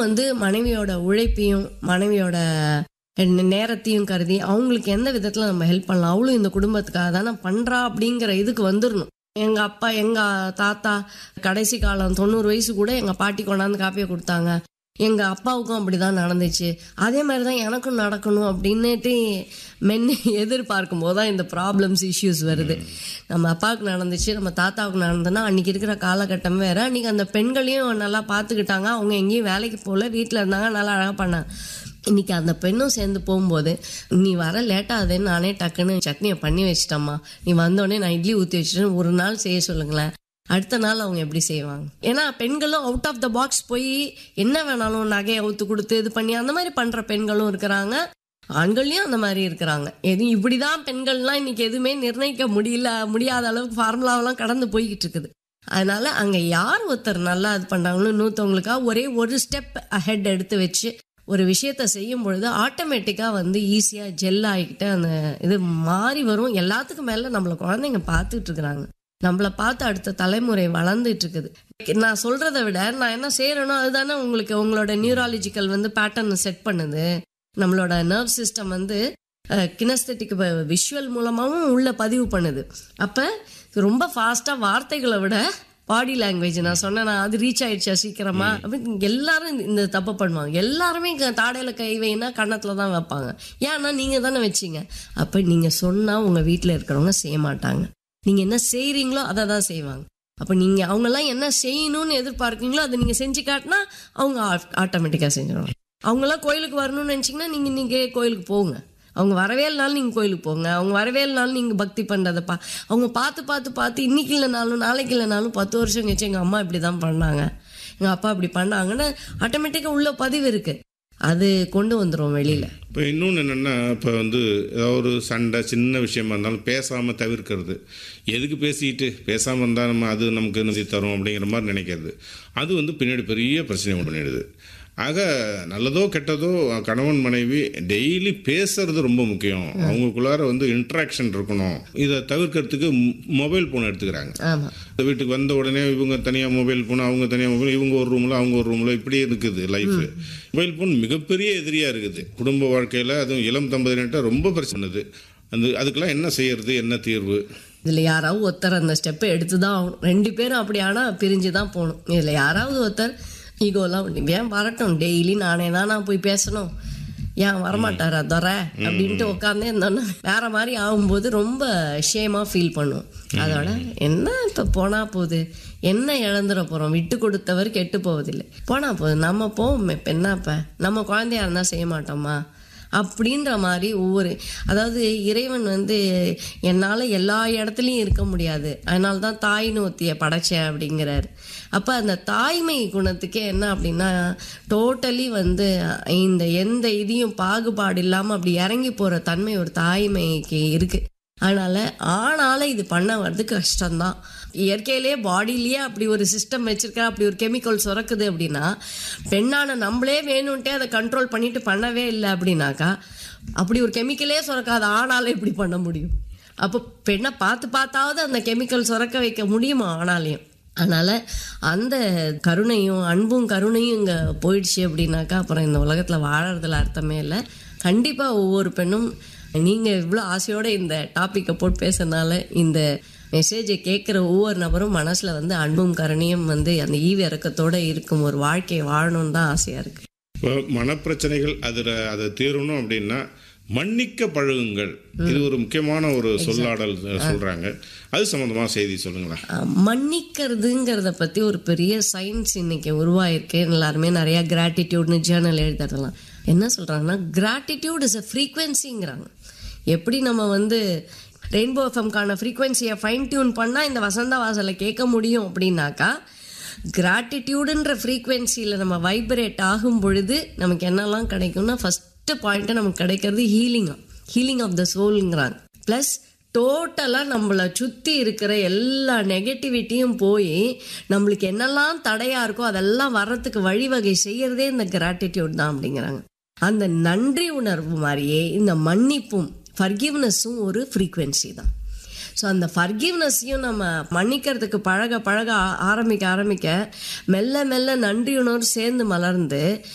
வந்து மனைவியோட உழைப்பையும் மனைவியோட நே- நேரத்தையும் கருதி அவங்களுக்கு எந்த விதத்துல நம்ம ஹெல்ப் பண்ணலாம் அவளும் இந்த குடும்பத்துக்காக தானே பண்றா அப்படிங்கிற இதுக்கு வந்துடணும் எங்க அப்பா எங்க தாத்தா கடைசி காலம் தொண்ணூறு வயசு கூட எங்க பாட்டி கொண்டாந்து காப்பியை கொடுத்தாங்க எங்க அப்பாவுக்கும் அப்படிதான் நடந்துச்சு அதே மாதிரி தான் எனக்கும் நடக்கணும் அப்படின்னுட்டு மென்னு எதிர்பார்க்கும் போது தான் இந்த ப்ராப்ளம்ஸ் இஷ்யூஸ் வருது நம்ம அப்பாவுக்கு நடந்துச்சு நம்ம தாத்தாவுக்கு நடந்ததுன்னா அன்னைக்கு இருக்கிற காலகட்டம் வேற அன்னைக்கு அந்த பெண்களையும் நல்லா பார்த்துக்கிட்டாங்க அவங்க எங்கேயும் வேலைக்கு போகல வீட்டில் இருந்தாங்க நல்லா அழகாக பண்ணாங்க இன்னைக்கு அந்த பெண்ணும் சேர்ந்து போகும்போது நீ வர லேட்டாகுதுன்னு நானே டக்குன்னு சட்னியை பண்ணி வச்சிட்டம்மா நீ வந்தோடனே நான் இட்லி ஊற்றி வச்சுட்டு ஒரு நாள் செய்ய சொல்லுங்களேன் அடுத்த நாள் அவங்க எப்படி செய்வாங்க ஏன்னா பெண்களும் அவுட் ஆஃப் த பாக்ஸ் போய் என்ன வேணாலும் நகையை அவுத்து கொடுத்து இது பண்ணி அந்த மாதிரி பண்ற பெண்களும் இருக்கிறாங்க ஆண்கள்லயும் அந்த மாதிரி இருக்கிறாங்க எதுவும் இப்படிதான் பெண்கள்லாம் இன்னைக்கு எதுவுமே நிர்ணயிக்க முடியல முடியாத அளவுக்கு ஃபார்முலாவெல்லாம் கடந்து போய்கிட்டு இருக்குது அதனால அங்க யார் ஒருத்தர் நல்லா இது பண்றாங்களோ இன்னொருத்தவங்களுக்காக ஒரே ஒரு ஸ்டெப் அஹெட் எடுத்து வச்சு ஒரு விஷயத்த செய்யும் பொழுது ஆட்டோமேட்டிக்கா வந்து ஈஸியா ஜெல் ஆகிக்கிட்டு அந்த இது மாறி வரும் எல்லாத்துக்கும் மேல நம்மள குழந்தைங்க பார்த்துட்டு இருக்கிறாங்க நம்மள பார்த்து அடுத்த தலைமுறை வளர்ந்துட்டு இருக்குது நான் சொல்றதை விட நான் என்ன செய்யறேனோ அதுதானே உங்களுக்கு உங்களோட நியூராலஜிக்கல் வந்து பேட்டர்ன் செட் பண்ணுது நம்மளோட நர்வ் சிஸ்டம் வந்து கினஸ்தட்டிக் விஷுவல் மூலமாகவும் உள்ள பதிவு பண்ணுது அப்ப ரொம்ப ஃபாஸ்டா வார்த்தைகளை விட பாடி லாங்குவேஜ் நான் சொன்னேன் நான் அது ரீச் ஆயிடுச்சா சீக்கிரமா அப்படின்னு எல்லாரும் இந்த- இந்த தப்பு பண்ணுவாங்க எல்லாருமே இங்க தாடையில கை வைனா கன்னத்துல தான் வைப்பாங்க ஏன்னா நீங்க தானே வச்சீங்க அப்ப நீங்க சொன்னா உங்க வீட்டுல இருக்கிறவங்க செய்ய மாட்டாங்க நீங்க என்ன செய்றீங்களோ அதை தான் செய்வாங்க அப்ப நீங்க அவங்க எல்லாம் என்ன செய்யணும்னு எதிர்பார்க்கீங்களோ அதை நீங்க செஞ்சு காட்டினா அவங்க ஆட்டோமேட்டிக்கா செஞ்சிடுவாங்க அவங்க எல்லாம் கோயிலுக்கு வரணும்னு நினைச்சீங்கன்னா நீங்க நீங்க கோயிலுக்கு போங்க அவங்க வரவே இல்லைனாலும் நீங்கள் கோயிலுக்கு போங்க அவங்க வரவே இல்லைனாலும் நீங்கள் பக்தி பண்ணுறதை பா அவங்க பார்த்து பார்த்து பார்த்து இன்னைக்கு இல்லைனாலும் நாளைக்கு இல்லைனாலும் பத்து வருஷம் கழிச்சு எங்கள் அம்மா இப்படி தான் பண்ணாங்க எங்கள் அப்பா இப்படி பண்ணாங்கன்னு ஆட்டோமேட்டிக்காக உள்ள பதிவு இருக்குது அது கொண்டு வந்துடும் வெளியில் இப்போ இன்னொன்று என்னென்னா இப்போ வந்து ஏதாவது ஒரு சண்டை சின்ன விஷயமா இருந்தாலும் பேசாமல் தவிர்க்கிறது எதுக்கு பேசிக்கிட்டு பேசாமல் இருந்தால் நம்ம அது நமக்கு நிதி தரும் அப்படிங்கிற மாதிரி நினைக்கிறது அது வந்து பின்னாடி பெரிய பிரச்சனை உண்டு பண்ணிடுது ஆக நல்லதோ கெட்டதோ கணவன் மனைவி டெய்லி பேசுறது ரொம்ப முக்கியம் அவங்களுக்குள்ளார வந்து இன்ட்ராக்ஷன் இருக்கணும் இதை தவிர்க்கிறதுக்கு மொபைல் ஃபோன் எடுத்துக்கிறாங்க ஆமாம் இந்த வீட்டுக்கு வந்த உடனே இவங்க தனியாக மொபைல் ஃபோன் அவங்க தனியாக மொபைல் இவங்க ஒரு ரூமில் அவங்க ஒரு ரூமில் இப்படி இருக்குது லைஃப் மொபைல் ஃபோன் மிகப்பெரிய எதிரியாக இருக்குது குடும்ப வாழ்க்கையில் அதுவும் இளம் தம்பதியினர்கிட்ட ரொம்ப பிரச்சனை அந்த அதுக்கெல்லாம் என்ன செய்யறது என்ன தீர்வு இதில் யாராவது ஒருத்தர் அந்த ஸ்டெப்பை எடுத்து தான் ஆகணும் ரெண்டு பேரும் அப்படி ஆனால் பிரிஞ்சு தான் போகணும் இதில் யாராவது ஒருத்தர் ஈகோலாம் உண்டு. ஏன் வரட்டும் டெய்லி நானே தான் நான் போய் பேசணும் ஏன் வரமாட்டாரா துறை அப்படின்ட்டு உட்காந்தே இருந்தோன்னா வேற மாதிரி ஆகும்போது ரொம்ப ஷேமாக ஃபீல் பண்ணும் அதோட என்ன இப்போ போனா போகுது என்ன இழந்துட போகிறோம் விட்டு கொடுத்தவர் கெட்டு போவதில்லை போனா போகுது நம்ம போவோம் இப்போ என்ன இப்போ நம்ம குழந்தையா இருந்தால் செய்ய மாட்டோமா அப்படின்ற மாதிரி ஒவ்வொரு அதாவது இறைவன் வந்து என்னால் எல்லா இடத்துலையும் இருக்க முடியாது அதனால தான் தாய்னு ஒத்திய படைச்சேன் அப்படிங்கிறாரு அப்போ அந்த தாய்மை குணத்துக்கே என்ன அப்படின்னா டோட்டலி வந்து இந்த எந்த இதையும் பாகுபாடு இல்லாமல் அப்படி இறங்கி போகிற தன்மை ஒரு தாய்மைக்கு இருக்கு அதனால ஆனால இது பண்ண வர்றது கஷ்டம்தான் இயற்கையிலேயே பாடியிலேயே அப்படி ஒரு சிஸ்டம் வச்சிருக்க அப்படி ஒரு கெமிக்கல் சுரக்குது அப்படின்னா பெண்ணான நம்மளே வேணும்ட்டே அதை கண்ட்ரோல் பண்ணிட்டு பண்ணவே இல்லை அப்படின்னாக்கா அப்படி ஒரு கெமிக்கலே சுரக்காத ஆனாலும் இப்படி பண்ண முடியும் அப்போ பெண்ணை பார்த்து பார்த்தாவது அந்த கெமிக்கல் சுரக்க வைக்க முடியுமா ஆனாலையும் அதனால அந்த கருணையும் அன்பும் கருணையும் இங்கே போயிடுச்சு அப்படின்னாக்கா அப்புறம் இந்த உலகத்தில் வாழறதுல அர்த்தமே இல்லை கண்டிப்பாக ஒவ்வொரு பெண்ணும் நீங்கள் இவ்வளோ ஆசையோட இந்த டாப்பிக்கை போட்டு பேசுறதுனால இந்த மெசேஜை கேட்குற ஒவ்வொரு நபரும் மனசில் வந்து அன்பும் கருணையும் வந்து அந்த ஈவு இறக்கத்தோட இருக்கும் ஒரு வாழ்க்கையை வாழணும்னு தான் ஆசையாக இருக்குது இப்போ மனப்பிரச்சனைகள் அதில் அதை தீரணும் அப்படின்னா மன்னிக்க பழகுங்கள் இது ஒரு முக்கியமான ஒரு சொல்லாடல் சொல்றாங்க அது சம்பந்தமா செய்தி சொல்லுங்களேன் அஹ் மன்னிக்கிறதுங்கிறத பற்றி ஒரு பெரிய சயின்ஸ் இன்னைக்கு உருவாயிருக்கு எல்லாருமே நிறையா கிராட்டிடியூட்னு ஜேர்னல் எழுதுறதெல்லாம் என்ன சொல்கிறாங்கன்னா கிராட்டிடியூட் இஸ் அ ஃப்ரீக்வன்சிங்கிறாங்க எப்படி நம்ம வந்து ரெயின்போ எஃப்எம்கான ஃப்ரீக்வன்சியை ஃபைன் டியூன் பண்ணால் இந்த வசந்த வாசலை கேட்க முடியும் அப்படின்னாக்கா கிராட்டிடியூடுன்ற ஃப்ரீக்வன்சியில் நம்ம வைப்ரேட் ஆகும் பொழுது நமக்கு என்னெல்லாம் கிடைக்கும்னா ஃபஸ்ட்டு பாயிண்ட்டு நமக்கு கிடைக்கிறது ஹீலிங்காக ஹீலிங் ஆஃப் த சோலுங்கிறாங்க ப்ளஸ் டோட்டலாக நம்மளை சுற்றி இருக்கிற எல்லா நெகட்டிவிட்டியும் போய் நம்மளுக்கு என்னெல்லாம் தடையாக இருக்கோ அதெல்லாம் வர்றதுக்கு வழிவகை செய்யறதே இந்த கிராட்டிடியூட் தான் அப்படிங்கிறாங்க அந்த நன்றி உணர்வு மாதிரியே இந்த மன்னிப்பும் ஃபர்கிவ்னஸும் ஒரு ஃப்ரீக்வன்சி தான் ஸோ அந்த ஃபர்கிவ்னஸையும் நம்ம மன்னிக்கிறதுக்கு பழக பழக ஆ- ஆரம்பிக்க ஆரம்பிக்க மெல்ல மெல்ல நன்றியுணர்வு சேர்ந்து மலர்ந்து